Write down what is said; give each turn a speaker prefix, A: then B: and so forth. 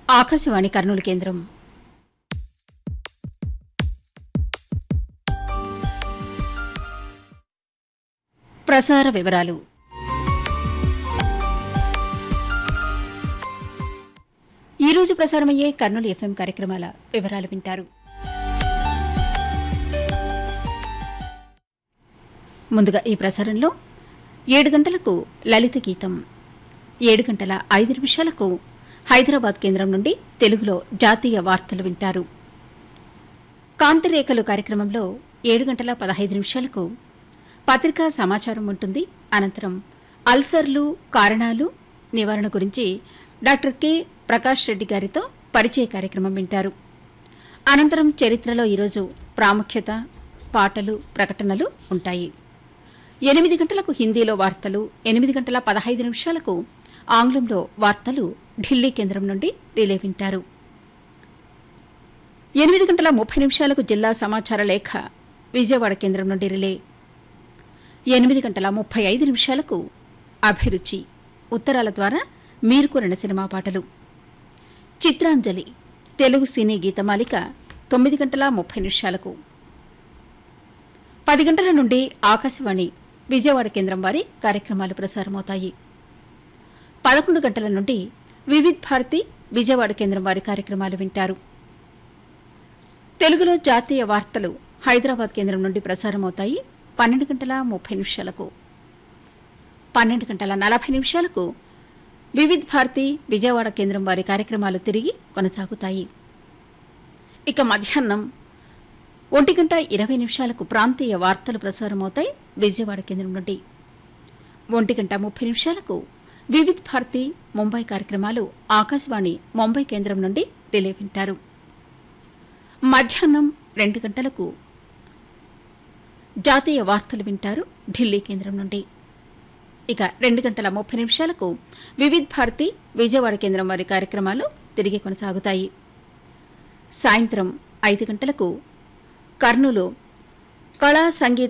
A: ఆకాశవాణి కర్నూలు కేంద్రం ప్రసార వివరాలు ఈరోజు ప్రసారమయ్యే కర్నూలు ఎఫ్ఎం కార్యక్రమాల వివరాలు వింటారు ముందుగా ఈ ప్రసారంలో ఏడు గంటలకు లలిత గీతం ఏడు గంటల ఐదు నిమిషాలకు హైదరాబాద్ కేంద్రం నుండి తెలుగులో జాతీయ వార్తలు వింటారు కాంతిరేఖలు కార్యక్రమంలో ఏడు గంటల పదహైదు నిమిషాలకు పత్రికా సమాచారం ఉంటుంది అనంతరం అల్సర్లు కారణాలు నివారణ గురించి డాక్టర్ కె ప్రకాష్ రెడ్డి గారితో పరిచయ కార్యక్రమం వింటారు అనంతరం చరిత్రలో ఈరోజు ప్రాముఖ్యత పాటలు ప్రకటనలు ఉంటాయి ఎనిమిది గంటలకు హిందీలో వార్తలు ఎనిమిది గంటల పదహైదు నిమిషాలకు ఆంగ్లంలో వార్తలు ఢిల్లీ కేంద్రం నుండి రిలే వింటారు ఎనిమిది గంటల ముప్పై నిమిషాలకు జిల్లా సమాచార లేఖ విజయవాడ కేంద్రం నుండి రిలే ఎనిమిది గంటల ముప్పై ఐదు నిమిషాలకు అభిరుచి ఉత్తరాల ద్వారా మీరు కోరిన సినిమా పాటలు చిత్రాంజలి తెలుగు సినీ గీతమాలిక తొమ్మిది గంటల ముప్పై నిమిషాలకు పది గంటల నుండి ఆకాశవాణి విజయవాడ కేంద్రం వారి కార్యక్రమాలు ప్రసారమవుతాయి పదకొండు గంటల నుండి వివిధ్ భారతి విజయవాడ కేంద్రం వారి కార్యక్రమాలు వింటారు తెలుగులో జాతీయ వార్తలు హైదరాబాద్ కేంద్రం నుండి ప్రసారమవుతాయి పన్నెండు గంటల ముప్పై నిమిషాలకు పన్నెండు గంటల నలభై నిమిషాలకు వివిధ్ భారతి విజయవాడ కేంద్రం వారి కార్యక్రమాలు తిరిగి కొనసాగుతాయి ఇక మధ్యాహ్నం ఒంటి గంట ఇరవై నిమిషాలకు ప్రాంతీయ వార్తలు ప్రసారమవుతాయి విజయవాడ కేంద్రం నుండి ఒంటి గంట ముప్పై నిమిషాలకు వివిధ్ భారతి ముంబై కార్యక్రమాలు ఆకాశవాణి ముంబై కేంద్రం నుండి రిలే వింటారు మధ్యాహ్నం రెండు గంటలకు జాతీయ వార్తలు వింటారు ఢిల్లీ కేంద్రం నుండి ఇక రెండు గంటల ముప్పై నిమిషాలకు వివిధ్ భారతి విజయవాడ కేంద్రం వారి కార్యక్రమాలు తిరిగి కొనసాగుతాయి సాయంత్రం ఐదు గంటలకు కర్నూలు కళా సంగీత